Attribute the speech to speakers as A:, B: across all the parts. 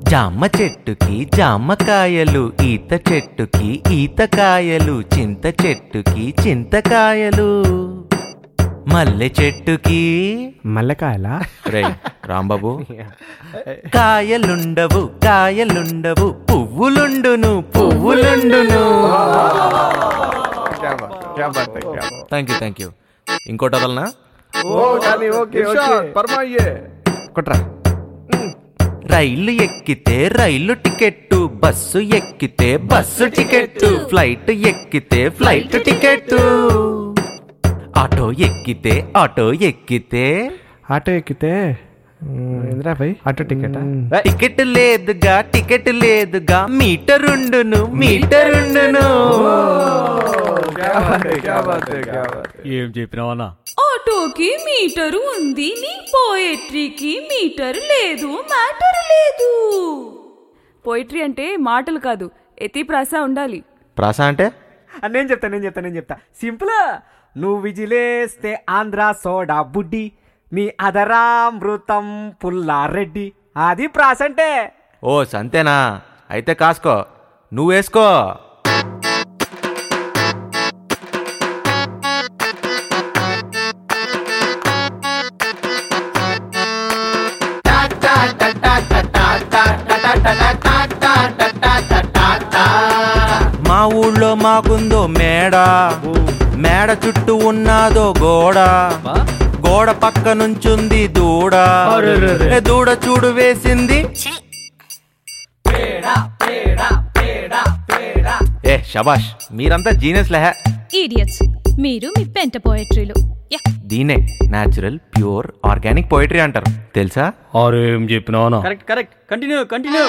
A: జామ చెట్టుకి జామకాయలు ఈత చెట్టుకి ఈతకాయలు చింత చెట్టుకి చింతకాయలు మల్లె చెట్టుకి
B: మల్లెకాయలా
A: రే రాంబాబు కాయలుండవు కాయలుండవు పువ్వులుండును పువ్వులుండును థ్యాంక్ యూ థ్యాంక్ యూ ఇంకోటి వదలనా
B: కొట్రా
A: రైలు ఎక్కితే రైలు టికెట్టు బస్సు ఎక్కితే బస్సు టికెట్టు ఫ్లైట్ ఎక్కితే ఫ్లైట్ టికెట్టు ఆటో ఎక్కితే ఆటో ఎక్కితే
B: ఆటో ఎక్కితే ఇంద్రా భాయ్ ఆటో టికెట్
A: టికెట్ లేదుగా టికెట్ లేదుగా మీటరుండును మీటరుండును
C: ఏం చెప్పినావన్నా
D: ఆటోకి మీటరు ఉంది నీ పోయట్రీకి మీటర్ లేదు మ్యాటర్ లేదు పోయిట్రీ అంటే మాటలు కాదు ఎతి ప్రాస ఉండాలి
A: ప్రాస అంటే
B: నేను చెప్తా నేను చెప్తా నేను చెప్తా సింపుల్ నువ్వు విజిలేస్తే ఆంధ్ర సోడా బుడ్డి నీ అదరామృతం పుల్లారెడ్డి అది ప్రాస అంటే
A: ఓ సంతేనా అయితే కాసుకో నువ్వు వేసుకో మా ఊళ్ళో మాకుందో మేడ మేడ చుట్టూ ఉన్నాదో గోడ గోడ పక్క నుంచుంది దూడ ఏ దూడ చూడు వేసింది ఏ శబాష్ మీరంతా జీనియస్ లెహ
E: ఈడియట్స్ మీరు మీ పెంట పోయట్రీలు యా
A: దీనే న్యాచురల్ ప్యూర్ ఆర్గానిక్ పోయిటరీ అంటారు తెలుసా
C: ఆరు ఏం చెప్పినావన్నా
F: కరెక్ట్ కరెక్ట్ కంటిన్యూ కంటిన్యూ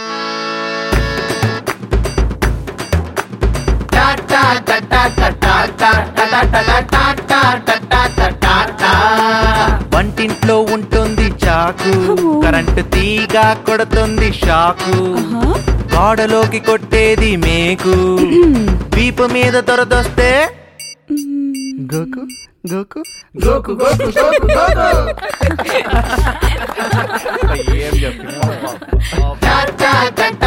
A: వంటింట్లో ఉంటుంది చాకు కరెంటు తీగ కొడుతుంది షాకు గోడలోకి కొట్టేది మేకు వీపు మీద దొరదొస్తే
B: గోకు గోకు
A: ఏం చెప్పినా